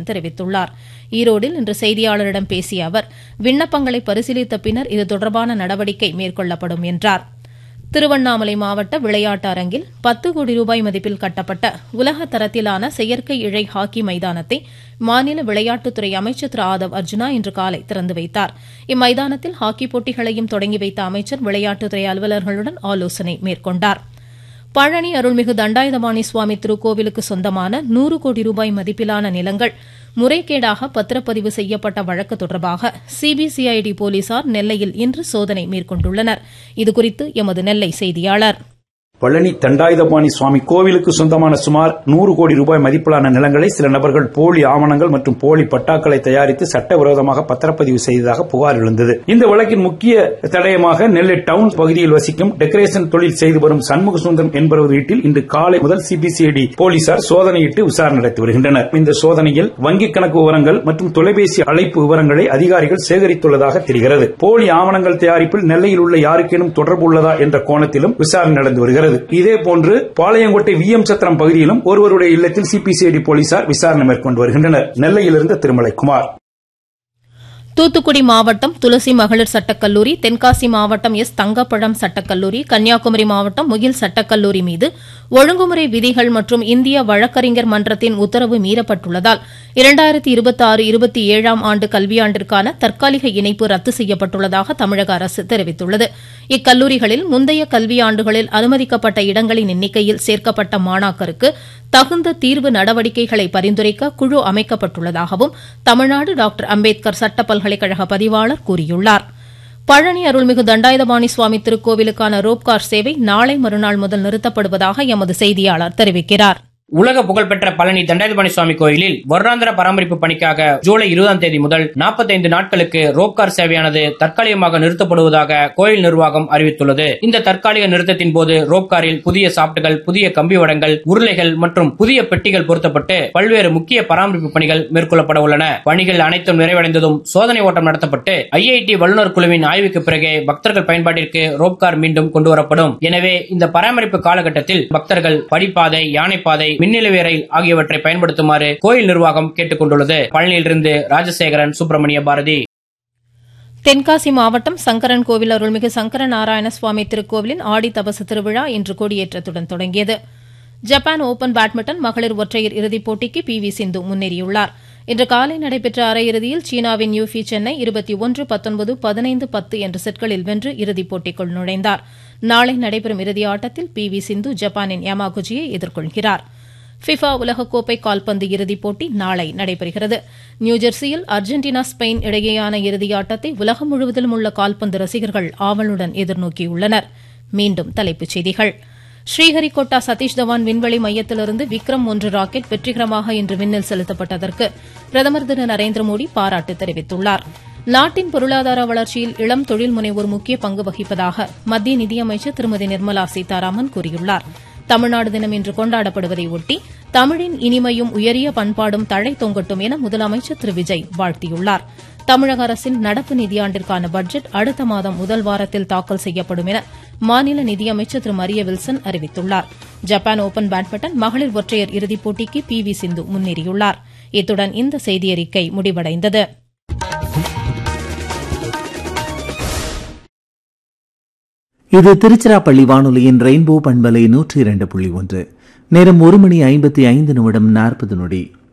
செங்கோட்டையன் தெரிவித்துள்ளார் ஈரோடில் இன்று செய்தியாளரிடம் பேசிய அவர் விண்ணப்பங்களை பரிசீலித்த பின்னர் இது தொடர்பான நடவடிக்கை மேற்கொள்ளப்படும் என்றார் திருவண்ணாமலை மாவட்ட விளையாட்டு அரங்கில் பத்து கோடி ரூபாய் மதிப்பில் கட்டப்பட்ட உலக தரத்திலான செயற்கை இழை ஹாக்கி மைதானத்தை மாநில விளையாட்டுத்துறை அமைச்சர் திரு ஆதவ் அர்ஜுனா இன்று காலை திறந்து வைத்தார் இம்மைதானத்தில் ஹாக்கி போட்டிகளையும் தொடங்கி வைத்த அமைச்சர் விளையாட்டுத்துறை அலுவலர்களுடன் ஆலோசனை மேற்கொண்டாா் பழனி அருள்மிகு தண்டாயுதபாணி சுவாமி திருக்கோவிலுக்கு சொந்தமான நூறு கோடி ரூபாய் மதிப்பிலான நிலங்கள் முறைகேடாக பத்திரப்பதிவு செய்யப்பட்ட வழக்கு தொடர்பாக சிபிசிஐடி போலீசார் நெல்லையில் இன்று சோதனை மேற்கொண்டுள்ளனர் இதுகுறித்து எமது நெல்லை செய்தியாளர் பழனி தண்டாயுதபாணி சுவாமி கோவிலுக்கு சொந்தமான சுமார் நூறு கோடி ரூபாய் மதிப்பிலான நிலங்களை சில நபர்கள் போலி ஆவணங்கள் மற்றும் போலி பட்டாக்களை தயாரித்து சட்டவிரோதமாக பத்திரப்பதிவு செய்ததாக புகார் எழுந்தது இந்த வழக்கின் முக்கிய தடயமாக நெல்லை டவுன் பகுதியில் வசிக்கும் டெக்கரேஷன் தொழில் செய்து வரும் சண்முக சுந்தரம் என்பவர் வீட்டில் இன்று காலை முதல் சிபிசிஐடி போலீசார் சோதனையிட்டு விசாரணை நடத்தி வருகின்றனர் இந்த சோதனையில் வங்கிக் கணக்கு விவரங்கள் மற்றும் தொலைபேசி அழைப்பு விவரங்களை அதிகாரிகள் சேகரித்துள்ளதாக தெரிகிறது போலி ஆவணங்கள் தயாரிப்பில் நெல்லையில் உள்ள யாருக்கேனும் தொடர்பு உள்ளதா என்ற கோணத்திலும் விசாரணை நடந்து வருகிறது வருகிறது இதேபோன்று பாளையங்கோட்டை வி எம் சத்திரம் பகுதியிலும் ஒருவருடைய இல்லத்தில் சிபிசிஐடி போலீசார் விசாரணை மேற்கொண்டு வருகின்றனர் நெல்லையிலிருந்து திருமலைக்குமார் தூத்துக்குடி மாவட்டம் துளசி மகளிர் சட்டக்கல்லூரி தென்காசி மாவட்டம் எஸ் தங்கப்பழம் சட்டக்கல்லூரி கன்னியாகுமரி மாவட்டம் முகில் சட்டக்கல்லூரி மீது ஒழுங்குமுறை விதிகள் மற்றும் இந்திய வழக்கறிஞர் மன்றத்தின் உத்தரவு மீறப்பட்டுள்ளதால் இரண்டாயிரத்தி இருபத்தி ஆறு இருபத்தி ஏழாம் ஆண்டு கல்வியாண்டிற்கான தற்காலிக இணைப்பு ரத்து செய்யப்பட்டுள்ளதாக தமிழக அரசு தெரிவித்துள்ளது இக்கல்லூரிகளில் முந்தைய கல்வியாண்டுகளில் அனுமதிக்கப்பட்ட இடங்களின் எண்ணிக்கையில் சேர்க்கப்பட்ட மாணாக்கருக்கு தகுந்த தீர்வு நடவடிக்கைகளை பரிந்துரைக்க குழு அமைக்கப்பட்டுள்ளதாகவும் தமிழ்நாடு டாக்டர் அம்பேத்கர் சட்ட பல்கலைக்கழக பதிவாளர் கூறியுள்ளார் பழனி அருள்மிகு தண்டாயுதபாணி சுவாமி திருக்கோவிலுக்கான ரோப்கார் சேவை நாளை மறுநாள் முதல் நிறுத்தப்படுவதாக எமது செய்தியாளர் தெரிவிக்கிறார் உலக புகழ்பெற்ற பழனி தண்டாயுதபாணி சுவாமி கோயிலில் வருடாந்திர பராமரிப்பு பணிக்காக ஜூலை இருபதாம் தேதி முதல் நாற்பத்தைந்து நாட்களுக்கு ரோப்கார் சேவையானது தற்காலிகமாக நிறுத்தப்படுவதாக கோயில் நிர்வாகம் அறிவித்துள்ளது இந்த தற்காலிக நிறுத்தத்தின் போது ரோப்காரில் புதிய சாப்டுகள் புதிய கம்பி வடங்கள் உருளைகள் மற்றும் புதிய பெட்டிகள் பொருத்தப்பட்டு பல்வேறு முக்கிய பராமரிப்பு பணிகள் மேற்கொள்ளப்பட உள்ளன பணிகள் அனைத்தும் நிறைவடைந்ததும் சோதனை ஓட்டம் நடத்தப்பட்டு ஐஐடி வல்லுநர் குழுவின் ஆய்வுக்கு பிறகே பக்தர்கள் பயன்பாட்டிற்கு ரோப்கார் மீண்டும் கொண்டுவரப்படும் எனவே இந்த பராமரிப்பு காலகட்டத்தில் பக்தர்கள் படிப்பாதை யானைப்பாதை மின்னிலவே ரயில் ஆகியவற்றை பயன்படுத்துமாறு கோயில் நிர்வாகம் கேட்டுக் கொண்டுள்ளது பழனியிலிருந்து ராஜசேகரன் சுப்பிரமணிய பாரதி தென்காசி மாவட்டம் சங்கரன் கோவில் அருள்மிகு சங்கர நாராயண சுவாமி திருக்கோவிலின் ஆடி தபசு திருவிழா இன்று கொடியேற்றத்துடன் தொடங்கியது ஜப்பான் ஓபன் பேட்மிண்டன் மகளிர் ஒற்றையர் இறுதிப் போட்டிக்கு பி வி சிந்து முன்னேறியுள்ளார் இன்று காலை நடைபெற்ற அரையிறுதியில் சீனாவின் யூஃபி சென்னை இருபத்தி ஒன்று பத்தொன்பது பதினைந்து பத்து என்ற செட்களில் வென்று இறுதிப் போட்டிக்குள் நுழைந்தார் நாளை நடைபெறும் இறுதி ஆட்டத்தில் பி வி சிந்து ஜப்பானின் யமாகுச்சியை எதிர்கொள்கிறார் ஃபிஃபா உலகக்கோப்பை கால்பந்து இறுதிப் போட்டி நாளை நடைபெறுகிறது நியூஜெர்சியில் அர்ஜென்டினா ஸ்பெயின் இடையேயான இறுதியாட்டத்தை உலகம் முழுவதிலும் உள்ள கால்பந்து ரசிகர்கள் ஆவலுடன் எதிர்நோக்கியுள்ளனர் மீண்டும் தலைப்புச் செய்திகள் ஸ்ரீஹரிகோட்டா சதீஷ் தவான் விண்வெளி மையத்திலிருந்து விக்ரம் ஒன்று ராக்கெட் வெற்றிகரமாக இன்று விண்ணில் செலுத்தப்பட்டதற்கு பிரதமர் திரு நரேந்திர மோடி பாராட்டு தெரிவித்துள்ளார் நாட்டின் பொருளாதார வளர்ச்சியில் இளம் தொழில் முனைவோர் முக்கிய பங்கு வகிப்பதாக மத்திய நிதியமைச்சர் திருமதி நிர்மலா சீதாராமன் கூறியுள்ளார் தமிழ்நாடு தினம் இன்று கொண்டாடப்படுவதை ஒட்டி தமிழின் இனிமையும் உயரிய பண்பாடும் தழை தொங்கட்டும் என முதலமைச்சர் திரு விஜய் வாழ்த்தியுள்ளார் தமிழக அரசின் நடப்பு நிதியாண்டிற்கான பட்ஜெட் அடுத்த மாதம் முதல் வாரத்தில் தாக்கல் செய்யப்படும் என மாநில நிதியமைச்சர் திரு மரிய வில்சன் அறிவித்துள்ளார் ஜப்பான் ஓபன் பேட்மிண்டன் மகளிர் ஒற்றையர் இறுதிப் போட்டிக்கு பி வி சிந்து முன்னேறியுள்ளார் இத்துடன் இந்த செய்தியறிக்கை முடிவடைந்தது இது திருச்சிராப்பள்ளி வானொலியின் ரெயின்போ பண்பலை நூற்றி இரண்டு புள்ளி ஒன்று நேரம் ஒரு மணி ஐம்பத்தி ஐந்து நிமிடம் நாற்பது நொடி